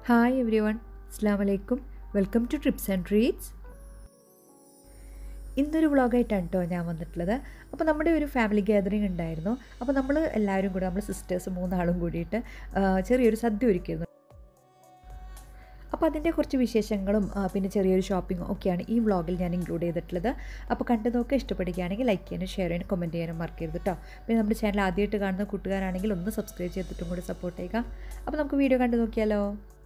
hi every everyone അസ്സാം വലൈക്കും welcome to trips and treats ഇന്നൊരു വ്ളോഗായിട്ടാണ് കേട്ടോ ഞാൻ വന്നിട്ടുള്ളത് അപ്പോൾ നമ്മുടെ ഒരു ഫാമിലി ഗാദറിങ് ഉണ്ടായിരുന്നു അപ്പോൾ നമ്മൾ എല്ലാവരും കൂടി നമ്മൾ സിസ്റ്റേഴ്സ് മൂന്നാളും കൂടിയിട്ട് ആ, ചെറിയൊരു സദ്യ ഒരുക്കിയിരുന്നു അപ്പോൾ അതിൻ്റെ കുറച്ച് വിശേഷങ്ങളും ആ, പിന്നെ ചെറിയൊരു ഷോപ്പിങ്ങും ഒക്കെയാണ് ഈ വ്ളോഗിൽ ഞാൻ ഇൻക്ലൂഡ് ചെയ്തിട്ടുള്ളത് അപ്പോൾ കണ്ടു നോക്കുക ഇഷ്ടപ്പെടുകയാണെങ്കിൽ ലൈക്ക് ചെയ്യാനും ഷെയർ ചെയ്യാനും കമൻറ്റ് ചെയ്യാനും മറക്കരുത് കേട്ടോ പിന്നെ നമ്മുടെ ചാനൽ ആദ്യമായിട്ട് കാണുന്ന കൂട്ടുകാരാണെങ്കിൽ ഒന്ന് സബ്സ്ക്രൈബ് ചെയ്തിട്ടും കൂടി സപ്പോർട്ട് ചെയ്യുക അപ്പോൾ നമുക്ക് വീഡിയോ കണ്ടു നോക്കിയാലോ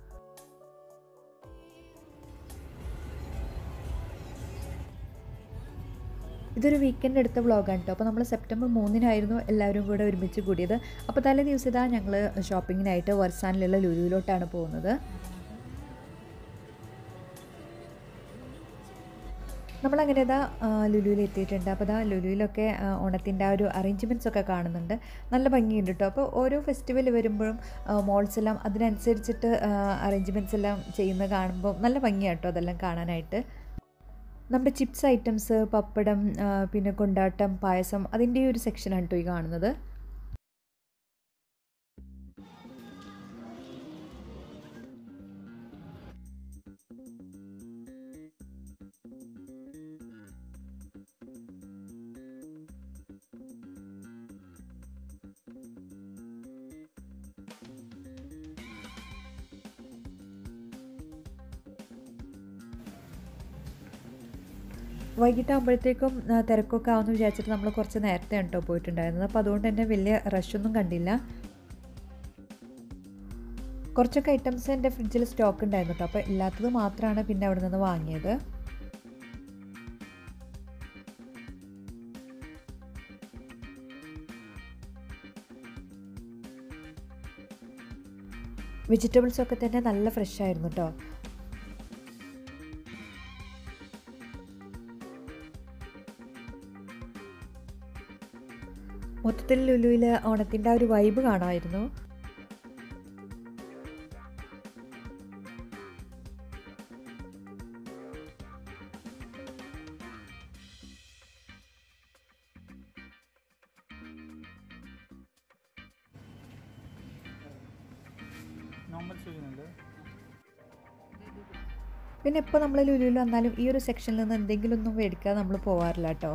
ഇതൊരു വീക്കെൻഡ് എടുത്ത വ്ളോഗാണ് കേട്ടോ അപ്പോൾ നമ്മൾ സെപ്റ്റംബർ മൂന്നിനായിരുന്നു എല്ലാവരും കൂടെ ഒരുമിച്ച് കൂടിയത് അപ്പോൾ തലേ ദിവസം ഇതാ ഞങ്ങൾ ഷോപ്പിങ്ങിനായിട്ട് വർസാനിലുള്ള ലുലുവിലോട്ടാണ് പോകുന്നത് നമ്മളങ്ങനെ ഇതാ ലുലുവിൽ എത്തിയിട്ടുണ്ട് അപ്പോൾ ഇതാ ലുലുവിലൊക്കെ ആ, ഓണത്തിൻ്റെ ആ ഒരു അറേഞ്ച്മെൻറ്റ്സ് ഒക്കെ കാണുന്നുണ്ട് നല്ല ഭംഗിയുണ്ട് കേട്ടോ അപ്പോൾ ഓരോ ഫെസ്റ്റിവൽ വരുമ്പോഴും മോൾസ് എല്ലാം അതിനനുസരിച്ചിട്ട് അറേഞ്ച്മെൻറ്റ്സ് എല്ലാം ചെയ്യുന്നത് കാണുമ്പോൾ നല്ല ഭംഗിയാണ് കേട്ടോ അതെല്ലാം കാണാനായിട്ട് നമ്മുടെ ചിപ്സ് ഐറ്റംസ് പപ്പടം ആ, പിന്നെ കൊണ്ടാട്ടം പായസം അതിൻ്റെ ഒരു സെക്ഷനാണ് കേട്ടോ ഈ കാണുന്നത് വൈകിട്ടാകുമ്പോഴത്തേക്കും ആ, തിരക്കൊക്കെ ആവുമെന്ന് വിചാരിച്ചിട്ട് നമ്മൾ കുറച്ച് നേരത്തെ ആണ് കേട്ടോ പോയിട്ടുണ്ടായിരുന്നത് അപ്പോൾ അതുകൊണ്ട് തന്നെ വലിയ റഷൊന്നും കണ്ടില്ല കുറച്ചൊക്കെ ഐറ്റംസ് എൻ്റെ ഫ്രിഡ്ജിൽ സ്റ്റോക്ക് ഉണ്ടായിരുന്നു കേട്ടോ അപ്പോൾ ഇല്ലാത്തത് മാത്രമാണ് പിന്നെ അവിടെ നിന്ന് വാങ്ങിയത് വെജിറ്റബിൾസ് ഒക്കെ തന്നെ നല്ല ഫ്രഷ് ആയിരുന്നു കേട്ടോ മൊത്തത്തിൽ ലുലുവിൽ ഓണത്തിൻ്റെ ആ ഒരു വൈബ് കാണാമായിരുന്നു നോർമൽ ചെയ്യുന്നുണ്ട് പിന്നെ ഇപ്പോൾ നമ്മൾ ലുലുവിൽ വന്നാലും ഈ ഒരു സെക്ഷനിൽ നിന്ന് എന്തെങ്കിലും ഒന്നും മേടിക്കാതെ നമ്മൾ പോകാറില്ല കേട്ടോ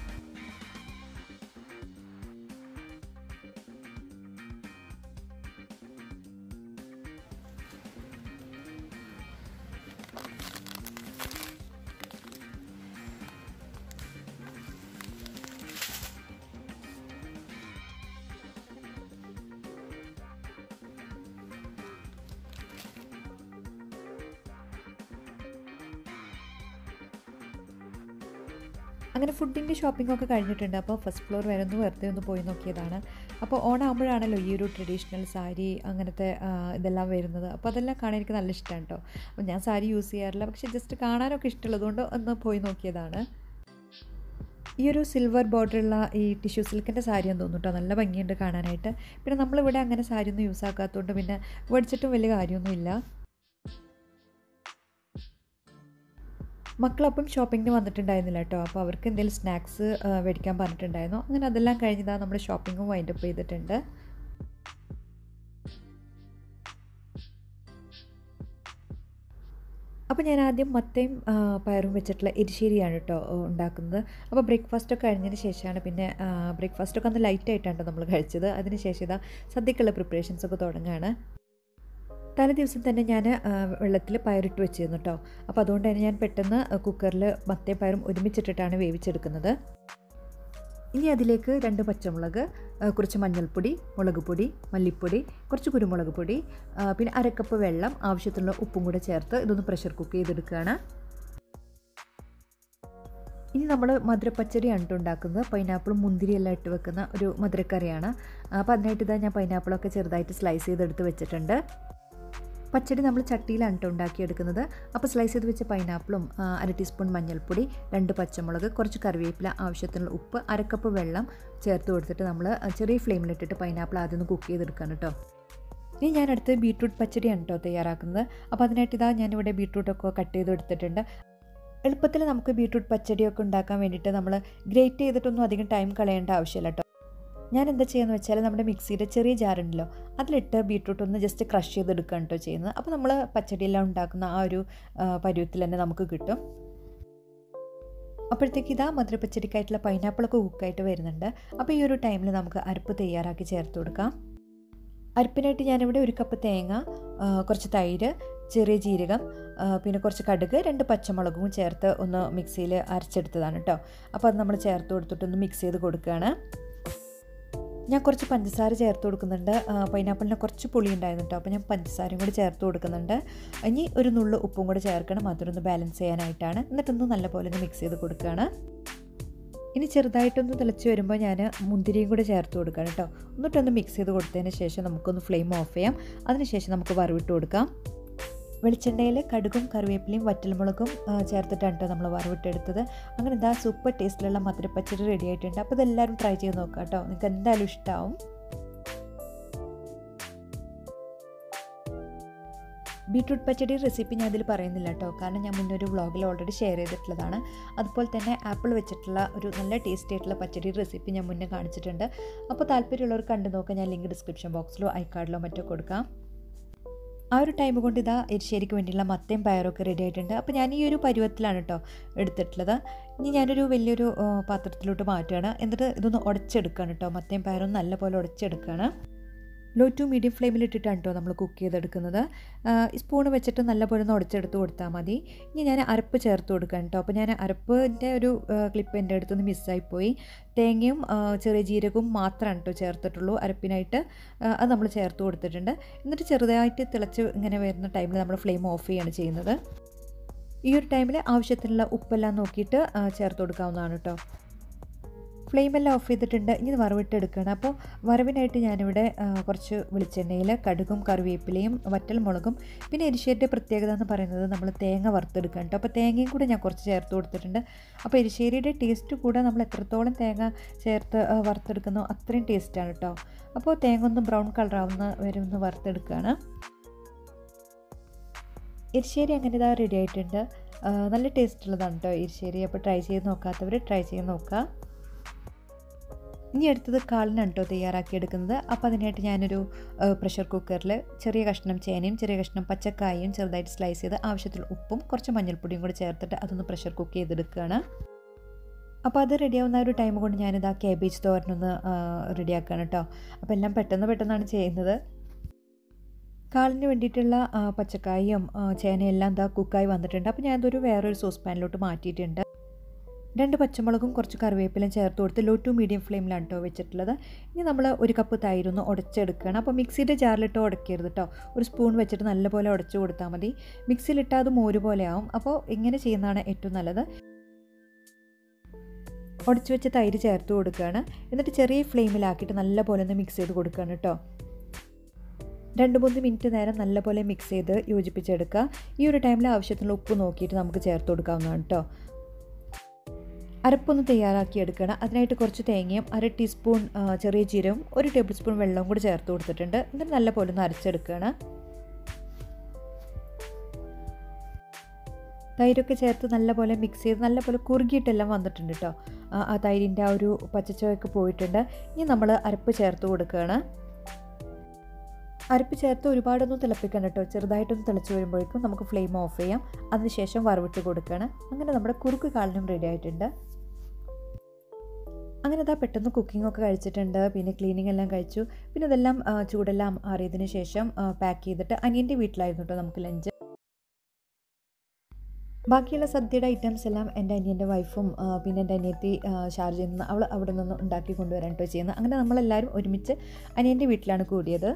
അങ്ങനെ ഫുഡിൻ്റെ ഷോപ്പിംഗ് ഒക്കെ കഴിഞ്ഞിട്ടുണ്ട് അപ്പോൾ ഫസ്റ്റ് ഫ്ലോർ വരെ ഒന്ന് വെറുതെ ഒന്ന് പോയി നോക്കിയതാണ് അപ്പോൾ ഓണാകുമ്പോഴാണല്ലോ ഈ ഒരു ട്രഡീഷണൽ സാരി അങ്ങനത്തെ ആ, ഇതെല്ലാം വരുന്നത് അപ്പോൾ അതെല്ലാം കാണാൻ എനിക്ക് നല്ല ഇഷ്ടമാണ് കേട്ടോ അപ്പോൾ ഞാൻ സാരി യൂസ് ചെയ്യാറില്ല പക്ഷേ ജസ്റ്റ് കാണാനൊക്കെ ഇഷ്ടമുള്ളതുകൊണ്ട് ഒന്ന് പോയി നോക്കിയതാണ് ഈ ഒരു സിൽവർ ബോർഡറുള്ള ഈ ടിഷ്യൂ സിൽക്കിൻ്റെ സാരിയാന്ന് തോന്നുന്നു കേട്ടോ നല്ല ഭംഗിയുണ്ട് കാണാനായിട്ട് പിന്നെ നമ്മളിവിടെ അങ്ങനെ സാരി ഒന്നും യൂസ് ആക്കാത്തതുകൊണ്ട് പിന്നെ മേടിച്ചിട്ടും വലിയ കാര്യമൊന്നുമില്ല മക്കളപ്പം ഷോപ്പിങ്ങിന് വന്നിട്ടുണ്ടായിരുന്നില്ല കേട്ടോ അപ്പോൾ അവർക്ക് എന്തെങ്കിലും സ്നാക്സ് മേടിക്കാൻ പറഞ്ഞിട്ടുണ്ടായിരുന്നു അങ്ങനെ അതെല്ലാം കഴിഞ്ഞതാ നമ്മൾ ഷോപ്പിങ്ങും വൈൻഡപ്പ് ചെയ്തിട്ടുണ്ട് അപ്പോൾ ഞാൻ ആദ്യം മത്തയും ആ, പയറും വെച്ചിട്ടുള്ള എരിശ്ശേരിയാണ് കേട്ടോ ഉണ്ടാക്കുന്നത് അപ്പോൾ ബ്രേക്ക്ഫാസ്റ്റ് ഒക്കെ കഴിഞ്ഞതിന് ശേഷമാണ് പിന്നെ ബ്രേക്ക്ഫാസ്റ്റ് ഒക്കെ ഒന്ന് ലൈറ്റ് ആയിട്ടാണ് നമ്മൾ കഴിച്ചത് അതിന് ശേഷം ഇതാ സദ്യക്കുള്ള പ്രിപ്പറേഷൻസ് ഒക്കെ തുടങ്ങുകയാണ് തലേ ദിവസം തന്നെ ഞാൻ വെള്ളത്തിൽ പയറിട്ട് വെച്ചിരുന്നു കേട്ടോ അപ്പോൾ അതുകൊണ്ട് തന്നെ ഞാൻ പെട്ടെന്ന് കുക്കറിൽ മത്തേ പയറും ഒരുമിച്ചിട്ടിട്ടാണ് വേവിച്ചെടുക്കുന്നത് ഇനി അതിലേക്ക് രണ്ട് പച്ചമുളക് ആ, കുറച്ച് മഞ്ഞൾപ്പൊടി മുളക് പൊടി മല്ലിപ്പൊടി കുറച്ച് കുരുമുളക് പൊടി ആ, പിന്നെ അരക്കപ്പ് വെള്ളം ആവശ്യത്തിനുള്ള ഉപ്പും കൂടെ ചേർത്ത് ഇതൊന്ന് പ്രഷർ കുക്ക് ചെയ്തെടുക്കുകയാണ് ഇനി നമ്മൾ മധുരപ്പച്ചടിയാണ് കേട്ടോ ഉണ്ടാക്കുന്നത് പൈനാപ്പിളും മുന്തിരിയെല്ലാം ഇട്ട് വെക്കുന്ന ഒരു മധുരക്കറിയാണ് അപ്പോൾ അതിനായിട്ട് ഇതാ ഞാൻ പൈനാപ്പിളൊക്കെ ചെറുതായിട്ട് സ്ലൈസ് ചെയ്തെടുത്ത് വെച്ചിട്ടുണ്ട് പച്ചടി നമ്മൾ ചട്ടിയിലാണ് കേട്ടോ ഉണ്ടാക്കിയെടുക്കുന്നത് അപ്പോൾ സ്ലൈസ് ചെയ്ത് വെച്ച പൈനാപ്പിളും ആ, അര ടീസ്പൂൺ മഞ്ഞൾപ്പൊടി രണ്ട് പച്ചമുളക് കുറച്ച് കറിവേപ്പില ആവശ്യത്തിനുള്ള ഉപ്പ് അരക്കപ്പ് വെള്ളം ചേർത്ത് കൊടുത്തിട്ട് നമ്മൾ ചെറിയ ഫ്ലെയിമിലിട്ടിട്ട് പൈനാപ്പിൾ ആദ്യം ഒന്ന് കുക്ക് ചെയ്തെടുക്കുകയാണ് കേട്ടോ ഇനി ഞാൻ അടുത്ത് ബീട്രൂട്ട് പച്ചടിയാണ് കേട്ടോ തയ്യാറാക്കുന്നത് അപ്പോൾ അതിനായിട്ട് ഇതാ ഞാനിവിടെ ബീട്രൂട്ടൊക്കെ കട്ട് ചെയ്ത് എടുത്തിട്ടുണ്ട് എളുപ്പത്തിൽ നമുക്ക് ബീട്രൂട്ട് പച്ചടിയൊക്കെ ഉണ്ടാക്കാൻ വേണ്ടിയിട്ട് നമ്മൾ ഗ്രേറ്റ് ചെയ്തിട്ടൊന്നും അധികം ടൈം കളയേണ്ട ആവശ്യമില്ല കേട്ടോ ഞാൻ എന്താ ചെയ്യുന്നത് വെച്ചാൽ നമ്മുടെ മിക്സിയുടെ ചെറിയ ജാറുണ്ടല്ലോ അതിലിട്ട് ബീട്രൂട്ട് ഒന്ന് ജസ്റ്റ് ക്രഷ് ചെയ്തെടുക്കുകയാണ് കേട്ടോ ചെയ്യുന്നത് അപ്പോൾ നമ്മൾ പച്ചടിയെല്ലാം ഉണ്ടാക്കുന്ന ആ ഒരു ആ, പരുവത്തിൽ തന്നെ നമുക്ക് കിട്ടും അപ്പോഴത്തേക്ക് ഇതാ മധുരപ്പച്ചടിക്കായിട്ടുള്ള പൈനാപ്പിളൊക്കെ കുക്കായിട്ട് വരുന്നുണ്ട് അപ്പോൾ ഈ ഒരു ടൈമിൽ നമുക്ക് അരപ്പ് തയ്യാറാക്കി ചേർത്ത് കൊടുക്കാം അരപ്പിനായിട്ട് ഞാനിവിടെ ഒരു കപ്പ് തേങ്ങ ആ, കുറച്ച് തൈര് ചെറിയ ജീരകം ആ, പിന്നെ കുറച്ച് കടുക് രണ്ട് പച്ചമുളകും ചേർത്ത് ഒന്ന് മിക്സിയിൽ അരച്ചെടുത്തതാണ് കേട്ടോ അപ്പോൾ അത് നമ്മൾ ചേർത്ത് കൊടുത്തിട്ടൊന്ന് മിക്സ് ചെയ്ത് കൊടുക്കുകയാണ് ഞാൻ കുറച്ച് പഞ്ചസാര ചേർത്ത് കൊടുക്കുന്നുണ്ട് ആ, പൈനാപ്പിളിന് കുറച്ച് പുളി ഉണ്ടായിരുന്നു കേട്ടോ അപ്പോൾ ഞാൻ പഞ്ചസാരയും കൂടി ചേർത്ത് കൊടുക്കുന്നുണ്ട് ഇനി ഒരു നുള്ളു ഉപ്പും കൂടി ചേർക്കണം അതൊന്ന് ബാലൻസ് ചെയ്യാനായിട്ടാണ് എന്നിട്ടൊന്ന് നല്ലപോലെ ഒന്ന് മിക്സ് ചെയ്ത് കൊടുക്കുകയാണ് ഇനി ചെറുതായിട്ടൊന്ന് തിളച്ച് വരുമ്പോൾ ഞാൻ മുന്തിരിയും കൂടി ചേർത്ത് കൊടുക്കുകയാണ് കേട്ടോ എന്നിട്ടൊന്ന് മിക്സ് ചെയ്ത് കൊടുത്തതിന് ശേഷം നമുക്കൊന്ന് ഫ്ലെയിം ഓഫ് ചെയ്യാം അതിനുശേഷം നമുക്ക് വറവിട്ട് കൊടുക്കാം വെളിച്ചെണ്ണയിൽ കടുകും കറിവേപ്പിലയും വറ്റൽമുളകും ആ, ചേർത്തിട്ടാണ് കേട്ടോ നമ്മൾ വറവിട്ടെടുത്തത് അങ്ങനെ ഇതാ സൂപ്പർ ടേസ്റ്റിലുള്ള മധുരപ്പച്ചടി റെഡി ആയിട്ടുണ്ട് അപ്പോൾ ഇതെല്ലാവരും ട്രൈ ചെയ്ത് നോക്കാം കേട്ടോ നിങ്ങൾക്ക് എന്തായാലും ഇഷ്ടമാവും ബീട്രൂട്ട് പച്ചടി റെസിപ്പി ഞാൻ ഇതിൽ പറയുന്നില്ല കേട്ടോ കാരണം ഞാൻ മുന്നേ ഒരു വ്ളോഗിൽ ഓൾറെഡി ഷെയർ ചെയ്തിട്ടുള്ളതാണ് അതുപോലെ തന്നെ ആപ്പിൾ വെച്ചിട്ടുള്ള ഒരു നല്ല ടേസ്റ്റി ആയിട്ടുള്ള പച്ചടി റെസിപ്പി ഞാൻ മുന്നേ കാണിച്ചിട്ടുണ്ട് അപ്പോൾ താല്പര്യമുള്ളവർ കണ്ടു നോക്കാം ഞാൻ ലിങ്ക് ഡിസ്ക്രിപ്ഷൻ ബോക്സിലോ ഐക്കാർഡിലോ മറ്റോ കൊടുക്കാം ആ ഒരു ടൈം കൊണ്ട് ഇതാ എരിശ്ശേരിക്ക് വേണ്ടിയുള്ള മത്തയും പയറൊക്കെ റെഡി ആയിട്ടുണ്ട് അപ്പോൾ ഞാൻ ഈ ഒരു പരുവത്തിലാണ് കേട്ടോ എടുത്തിട്ടുള്ളത് ഇനി ഞാനൊരു വലിയൊരു ആ, പാത്രത്തിലോട്ട് മാറ്റുകയാണ് എന്നിട്ട് ഇതൊന്ന് ഉടച്ചെടുക്കുകയാണ് കേട്ടോ മത്തയും പയറും നല്ലപോലെ ഉടച്ചെടുക്കുകയാണ് ലോ ടു മീഡിയം ഫ്ലെയിമിൽ ഇട്ടിട്ടാണ് കേട്ടോ നമ്മൾ കുക്ക് ചെയ്തെടുക്കുന്നത് സ്പൂൺ വെച്ചിട്ട് നല്ലപോലെ ഒന്ന് ഉടച്ചെടുത്ത് കൊടുത്താൽ മതി ഇനി ഞാൻ അരപ്പ് ചേർത്ത് കൊടുക്കാൻ കേട്ടോ അപ്പോൾ ഞാൻ അരപ്പിൻ്റെ ഒരു ക്ലിപ്പ് എൻ്റെ അടുത്തുനിന്ന് മിസ്സായിപ്പോയി തേങ്ങയും ആ, ചെറിയ ജീരകവും മാത്രമാണ് കേട്ടോ ചേർത്തിട്ടുള്ളൂ അരപ്പിനായിട്ട് ആ, അത് നമ്മൾ ചേർത്ത് കൊടുത്തിട്ടുണ്ട് എന്നിട്ട് ചെറുതായിട്ട് തിളച്ച് ഇങ്ങനെ വരുന്ന ടൈമിൽ നമ്മൾ ഫ്ലെയിം ഓഫ് ചെയ്യാണ് ചെയ്യുന്നത് ഈ ഒരു ടൈമിൽ ആവശ്യത്തിനുള്ള ഉപ്പെല്ലാം നോക്കിയിട്ട് ആ, ചേർത്ത് കൊടുക്കാവുന്നതാണ് കേട്ടോ ഫ്ലെയിമെല്ലാം ഓഫ് ചെയ്തിട്ടുണ്ട് ഇനി ഇത് വറവിട്ടെടുക്കണം അപ്പോൾ വറവിനായിട്ട് ഞാനിവിടെ ആ, കുറച്ച് വെളിച്ചെണ്ണയിൽ കടുകും കറിവേപ്പിലയും വറ്റൽ മുളകും പിന്നെ എരിശ്ശേരിയുടെ പ്രത്യേകത എന്ന് പറയുന്നത് നമ്മൾ തേങ്ങ വറുത്തെടുക്കണം കേട്ടോ അപ്പോൾ തേങ്ങയും കൂടെ ഞാൻ കുറച്ച് ചേർത്ത് കൊടുത്തിട്ടുണ്ട് അപ്പോൾ എരിശ്ശേരിയുടെ ടേസ്റ്റ് കൂടെ നമ്മൾ എത്രത്തോളം തേങ്ങ ചേർത്ത് ആ, വറുത്തെടുക്കുന്നോ അത്രയും ടേസ്റ്റാണ് കേട്ടോ അപ്പോൾ തേങ്ങ ഒന്ന് ബ്രൗൺ കളറാവുന്ന വരെ ഒന്ന് വറുത്തെടുക്കുകയാണ് എരിശ്ശേരി അങ്ങനെ ഇതാ റെഡി ആയിട്ടുണ്ട് ആ, നല്ല ടേസ്റ്റ് ഉള്ളതാണ് കേട്ടോ എരിശ്ശേരി അപ്പോൾ ട്രൈ ചെയ്ത് നോക്കാത്തവർ ട്രൈ ചെയ്ത് നോക്കുക ഇനി അടുത്തത് കാളിനാണ് കേട്ടോ തയ്യാറാക്കി എടുക്കുന്നത് അപ്പോൾ അതിനായിട്ട് ഞാനൊരു പ്രഷർ കുക്കറിൽ ചെറിയ കഷ്ണം ചേനയും ചെറിയ കഷ്ണം പച്ചക്കായും ചെറുതായിട്ട് സ്ലൈസ് ചെയ്ത് ആവശ്യത്തിൽ ഉപ്പും കുറച്ച് മഞ്ഞൾപ്പൊടിയും കൂടി ചേർത്തിട്ട് അതൊന്ന് പ്രഷർ കുക്ക് ചെയ്തെടുക്കുകയാണ് അപ്പോൾ അത് റെഡിയാവുന്ന ഒരു ടൈം കൊണ്ട് ഞാനിതാ കേബേജ് തോരനൊന്ന് റെഡിയാക്കുകയാണ് കേട്ടോ അപ്പോൾ എല്ലാം പെട്ടെന്ന് പെട്ടെന്നാണ് ചെയ്യുന്നത് കാളിന് വേണ്ടിയിട്ടുള്ള ആ, പച്ചക്കായും ആ, ചേനയും എല്ലാം എന്താ കുക്കായി വന്നിട്ടുണ്ട് അപ്പോൾ ഞാനതൊരു വേറൊരു സോസ് പാനിലോട്ട് മാറ്റിയിട്ടുണ്ട് രണ്ട് പച്ചമുളകും കുറച്ച് കറിവേപ്പിലയും ചേർത്ത് കൊടുത്ത് ലോ ടു മീഡിയം ഫ്ലെയിമിലാണ് കേട്ടോ വെച്ചിട്ടുള്ളത് ഇനി നമ്മൾ ഒരു കപ്പ് തൈരൊന്ന് ഉടച്ചെടുക്കുകയാണ് അപ്പോൾ മിക്സിയുടെ ജാറിലിട്ട് ഉടക്കരുത് കേട്ടോ ഒരു സ്പൂൺ വെച്ചിട്ട് നല്ലപോലെ ഉടച്ചു കൊടുത്താൽ മതി മിക്സിയിലിട്ടാൽ അത് മോര് പോലെ ആവും അപ്പോൾ ഇങ്ങനെ ചെയ്യുന്നതാണ് ഏറ്റവും നല്ലത് ഉടച്ചു വെച്ച തൈര് ചേർത്ത് കൊടുക്കുകയാണ് എന്നിട്ട് ചെറിയ ഫ്ലെയിമിലാക്കിയിട്ട് നല്ലപോലെ ഒന്ന് മിക്സ് ചെയ്ത് കൊടുക്കുകയാണ് കേട്ടോ രണ്ട് മൂന്ന് മിനിറ്റ് നേരം നല്ലപോലെ മിക്സ് ചെയ്ത് യോജിപ്പിച്ചെടുക്കുക ഈ ഒരു ടൈമിൽ ആവശ്യത്തിനുള്ള ഉപ്പ് നോക്കിയിട്ട് നമുക്ക് ചേർത്ത് കൊടുക്കാവുന്നതാണ് കേട്ടോ അരപ്പൊന്ന് തയ്യാറാക്കി എടുക്കണം അതിനായിട്ട് കുറച്ച് തേങ്ങയും അര ടീസ്പൂൺ ആ, ചെറിയ ജീരവും ഒരു ടേബിൾ സ്പൂൺ വെള്ളവും കൂടി ചേർത്ത് കൊടുത്തിട്ടുണ്ട് എന്നിട്ട് നല്ലപോലെ ഒന്ന് അരച്ചെടുക്കുകയാണ് തൈരൊക്കെ ചേർത്ത് നല്ലപോലെ മിക്സ് ചെയ്ത് നല്ലപോലെ കുറുകിയിട്ടെല്ലാം വന്നിട്ടുണ്ട് കേട്ടോ ആ- ആ തൈരിൻ്റെ ആ ഒരു പച്ചച്ചുവയൊക്കെ പോയിട്ടുണ്ട് ഇനി നമ്മൾ അരപ്പ് ചേർത്ത് കൊടുക്കുകയാണ് അരപ്പ് ചേർത്ത് ഒരുപാടൊന്നും തിളപ്പിക്കണം കേട്ടോ ചെറുതായിട്ടൊന്ന് തിളച്ച് വരുമ്പോഴേക്കും നമുക്ക് ഫ്ലെയിം ഓഫ് ചെയ്യാം അതിനുശേഷം വറവിട്ട് കൊടുക്കുകയാണ് അങ്ങനെ നമ്മുടെ കുറുക്ക് കാളിനും റെഡി ആയിട്ടുണ്ട് അങ്ങനെ അതാ പെട്ടെന്ന് കുക്കിംഗ് ഒക്കെ കഴിച്ചിട്ടുണ്ട് പിന്നെ ക്ലീനിങ് എല്ലാം കഴിച്ചു പിന്നെ ഇതെല്ലാം ആ, ചൂടെല്ലാം ആറിയതിന് ശേഷം പാക്ക് ചെയ്തിട്ട് അനിയൻ്റെ വീട്ടിലായിരുന്നു കേട്ടോ നമുക്ക് ലഞ്ച് ബാക്കിയുള്ള സദ്യയുടെ ഐറ്റംസ് എല്ലാം എൻ്റെ അനിയൻ്റെ വൈഫും ആ, പിന്നെ എൻ്റെ അനിയത്തി ആ, ഷാർജയിൽ നിന്ന് അവൾ അവിടെ നിന്ന് ഉണ്ടാക്കി കൊണ്ടുവരാൻ കേട്ടോ ചെയ്യുന്നത് അങ്ങനെ നമ്മളെല്ലാവരും ഒരുമിച്ച് അനിയൻ്റെ വീട്ടിലാണ് കൂടിയത്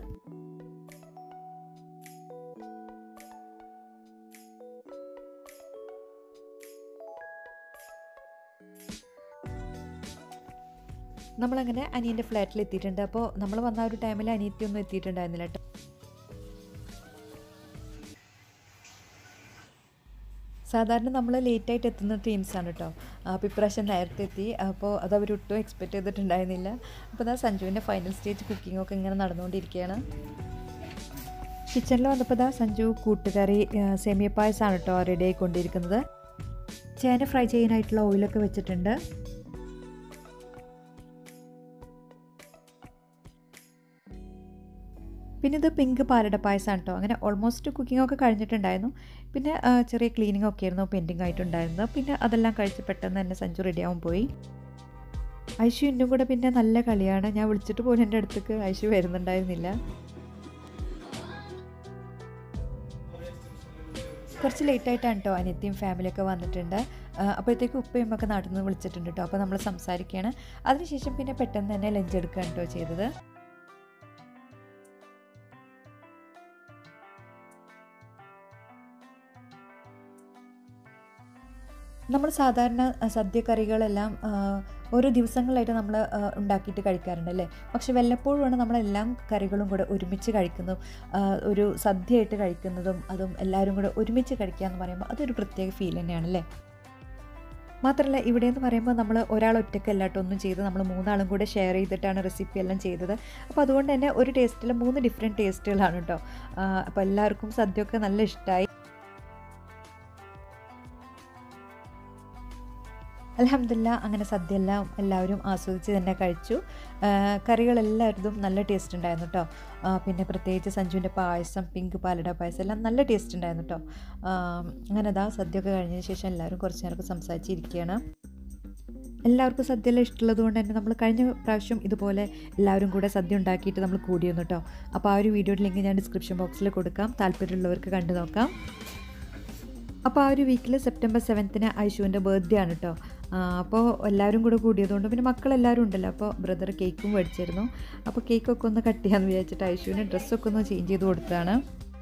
നമ്മളങ്ങനെ അനിയൻ്റെ ഫ്ലാറ്റിൽ എത്തിയിട്ടുണ്ട് അപ്പോൾ നമ്മൾ വന്ന ആ ഒരു ടൈമിൽ അനിയത്തിയൊന്നും എത്തിയിട്ടുണ്ടായിരുന്നില്ല കേട്ടോ സാധാരണ നമ്മൾ ലേറ്റായിട്ട് എത്തുന്ന ടീംസാണ് കേട്ടോ അപ്പോൾ ഇപ്രാവശ്യം നേരത്തെ എത്തി അപ്പോൾ അത് അവർ ഒട്ടും എക്സ്പെക്റ്റ് ചെയ്തിട്ടുണ്ടായിരുന്നില്ല അപ്പോൾ അതാ സഞ്ജുവിൻ്റെ ഫൈനൽ സ്റ്റേജ് കുക്കിംഗ് ഒക്കെ ഇങ്ങനെ നടന്നുകൊണ്ടിരിക്കുകയാണ് കിച്ചണിൽ വന്നപ്പോൾ ദാ സഞ്ജു കൂട്ടുകറി ആ, സേമിയ പായസമാണ് കേട്ടോ റെഡി ആയിക്കൊണ്ടിരിക്കുന്നത് ചേന ഫ്രൈ ചെയ്യാനായിട്ടുള്ള ഓയിലൊക്കെ വെച്ചിട്ടുണ്ട് പിന്നെ ഇത് പിങ്ക് പാലട പായസമാണ് കേട്ടോ അങ്ങനെ ഓൾമോസ്റ്റ് കുക്കിംഗ് ഒക്കെ കഴിഞ്ഞിട്ടുണ്ടായിരുന്നു പിന്നെ ആ, ചെറിയ ക്ലീനിങ് ഒക്കെ ആയിരുന്നു പെൻഡിങ് ആയിട്ടുണ്ടായിരുന്നത് പിന്നെ അതെല്ലാം കഴിച്ച് പെട്ടെന്ന് തന്നെ സഞ്ജു റെഡിയാവും പോയി ഐഷു ഇന്നും കൂടെ പിന്നെ നല്ല കളിയാണ് ഞാൻ വിളിച്ചിട്ട് പോലും എൻ്റെ അടുത്തേക്ക് ഐഷു വരുന്നുണ്ടായിരുന്നില്ല കുറച്ച് ലേറ്റായിട്ടാണ് കേട്ടോ അനിയത്തിയും ഫാമിലിയൊക്കെ വന്നിട്ടുണ്ട് ആ, അപ്പോഴത്തേക്ക് ഉപ്പയും ഒക്കെ നാട്ടിൽ നിന്ന് വിളിച്ചിട്ടുണ്ട് കേട്ടോ അപ്പോൾ നമ്മൾ സംസാരിക്കുകയാണ് അതിനുശേഷം പിന്നെ പെട്ടെന്ന് തന്നെ ലഞ്ച് എടുക്കുകയാണ് കേട്ടോ ചെയ്തത് നമ്മൾ സാധാരണ അഹ്, സദ്യ കറികളെല്ലാം ആ, ഓരോ ദിവസങ്ങളായിട്ട് നമ്മൾ ആ, ഉണ്ടാക്കിയിട്ട് കഴിക്കാറുണ്ട് അല്ലേ പക്ഷെ വല്ലപ്പോഴുമാണ് നമ്മളെല്ലാം കറികളും കൂടെ ഒരുമിച്ച് കഴിക്കുന്നതും ആ, ഒരു സദ്യയായിട്ട് കഴിക്കുന്നതും അതും എല്ലാവരും കൂടെ ഒരുമിച്ച് കഴിക്കുക എന്ന് പറയുമ്പോൾ അതൊരു പ്രത്യേക ഫീൽ തന്നെയാണ് അല്ലേ മാത്രമല്ല ഇവിടെ എന്ന് പറയുമ്പോൾ നമ്മൾ ഒരാൾ ഒറ്റയ്ക്കല്ല കേട്ടോ ഒന്നും ചെയ്ത് നമ്മൾ മൂന്നാളും കൂടെ ഷെയർ ചെയ്തിട്ടാണ് റെസിപ്പി എല്ലാം ചെയ്തത് അപ്പോൾ അതുകൊണ്ട് തന്നെ ഒരു ടേസ്റ്റിൽ മൂന്ന് ഡിഫറെൻറ്റ് ടേസ്റ്റുകളാണ് കേട്ടോ അപ്പോൾ എല്ലാവർക്കും സദ്യയൊക്കെ നല്ല ഇഷ്ടമായി അലഹമില്ല അങ്ങനെ സദ്യ എല്ലാം എല്ലാവരും ആസ്വദിച്ച് തന്നെ കഴിച്ചു ആ, കറികളെല്ലാവരും നല്ല ടേസ്റ്റ് ഉണ്ടായിരുന്നു കേട്ടോ ആ, പിന്നെ പ്രത്യേകിച്ച് സഞ്ജുവിൻ്റെ പായസം പിങ്ക് പാലട പായസം എല്ലാം നല്ല ടേസ്റ്റ് ഉണ്ടായിരുന്നു കേട്ടോ ആ, അങ്ങനെ അതാ സദ്യ ഒക്കെ കഴിഞ്ഞതിന് ശേഷം എല്ലാവരും കുറച്ച് നേരമൊക്കെ സംസാരിച്ചിരിക്കുകയാണ് എല്ലാവർക്കും സദ്യ എല്ലാം ഇഷ്ടമുള്ളത് കൊണ്ട് തന്നെ നമ്മൾ കഴിഞ്ഞ പ്രാവശ്യം ഇതുപോലെ എല്ലാവരും കൂടെ സദ്യ ഉണ്ടാക്കിയിട്ട് നമ്മൾ കൂടിയിരുന്നു കേട്ടോ അപ്പോൾ ആ ഒരു വീഡിയോയുടെ ലിങ്ക് ഞാൻ ഡിസ്ക്രിപ്ഷൻ ബോക്സിൽ കൊടുക്കാം താല്പര്യമുള്ളവർക്ക് കണ്ടു നോക്കാം അപ്പോൾ ആ ഒരു വീക്കിൽ സെപ്റ്റംബർ സെവൻത്തിന് ഐഷുവിൻ്റെ ബർത്ത്ഡേ ആണ് കേട്ടോ അപ്പോൾ എല്ലാവരും കൂടെ കൂടിയതുകൊണ്ട് പിന്നെ മക്കളെല്ലാവരും ഉണ്ടല്ലോ അപ്പോൾ ബ്രദർ കേക്കും മേടിച്ചിരുന്നു അപ്പോൾ കേക്കൊക്കെ ഒന്ന് കട്ട് ചെയ്യാമെന്ന് വിചാരിച്ചിട്ട് ഐഷുവിന് ഡ്രസ്സൊക്കെ ഒന്ന് ചേഞ്ച് ചെയ്ത് കൊടുത്തതാണ്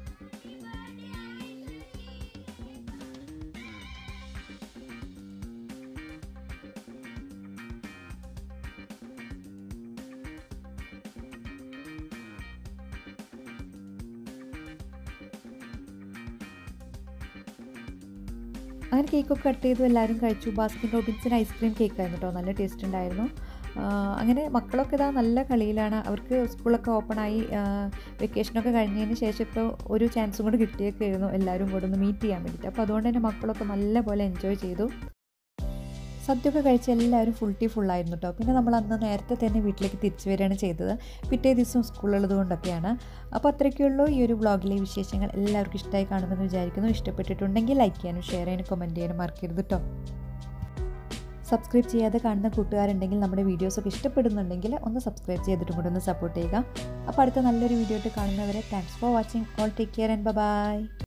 അങ്ങനെ കേക്കൊക്കെ കട്ട് ചെയ്തു എല്ലാവരും കഴിച്ചു ബാസ്കിൻ റോബിൻസിന് ഐസ്ക്രീം കേക്കായിരുന്നു കേട്ടോ നല്ല ടേസ്റ്റ് ഉണ്ടായിരുന്നു ആ, അങ്ങനെ മക്കളൊക്കെ ഇതാ നല്ല കളിയിലാണ് അവർക്ക് സ്കൂളൊക്കെ ഓപ്പണായി വെക്കേഷനൊക്കെ കഴിഞ്ഞതിന് ശേഷം ഇപ്പോൾ ഒരു ചാൻസും കൂടെ കിട്ടിയേക്കായിരുന്നു എല്ലാവരും കൂടെ ഒന്ന് മീറ്റ് ചെയ്യാൻ വേണ്ടിയിട്ട് അപ്പോൾ അതുകൊണ്ട് തന്നെ മക്കളൊക്കെ നല്ലപോലെ എൻജോയ് ചെയ്തു സദ്യയൊക്കെ കഴിച്ച് എല്ലാവരും ഫുൾ ടീ ഫുള്ളായിരുന്നു കേട്ടോ പിന്നെ നമ്മൾ അന്ന് നേരത്തെ തന്നെ വീട്ടിലേക്ക് തിരിച്ചു വരികയാണ് ചെയ്തത് പിറ്റേ ദിവസം സ്കൂളുള്ളത് കൊണ്ടൊക്കെയാണ് അപ്പോൾ അത്രയ്ക്കുള്ളൂ ഈ ഒരു വ്ളോഗിലെ വിശേഷങ്ങൾ എല്ലാവർക്കും ഇഷ്ടമായി കാണുമെന്ന് വിചാരിക്കുന്നു ഇഷ്ടപ്പെട്ടിട്ടുണ്ടെങ്കിൽ ലൈക്ക് ചെയ്യാനും ഷെയർ ചെയ്യാനും കമൻറ്റ് ചെയ്യാനും മറക്കരുത് കേട്ടോ സബ്സ്ക്രൈബ് ചെയ്യാതെ കാണുന്ന കൂട്ടുകാരുണ്ടെങ്കിൽ നമ്മുടെ വീഡിയോസൊക്കെ ഇഷ്ടപ്പെടുന്നുണ്ടെങ്കിൽ ഒന്ന് സബ്സ്ക്രൈബ് ചെയ്തിട്ടും കൂടെ ഒന്ന് സപ്പോർട്ട് ചെയ്യുക അപ്പോൾ അടുത്ത നല്ലൊരു വീഡിയോ ആയിട്ട് കാണുന്നവരെ thanks for watching all take care and by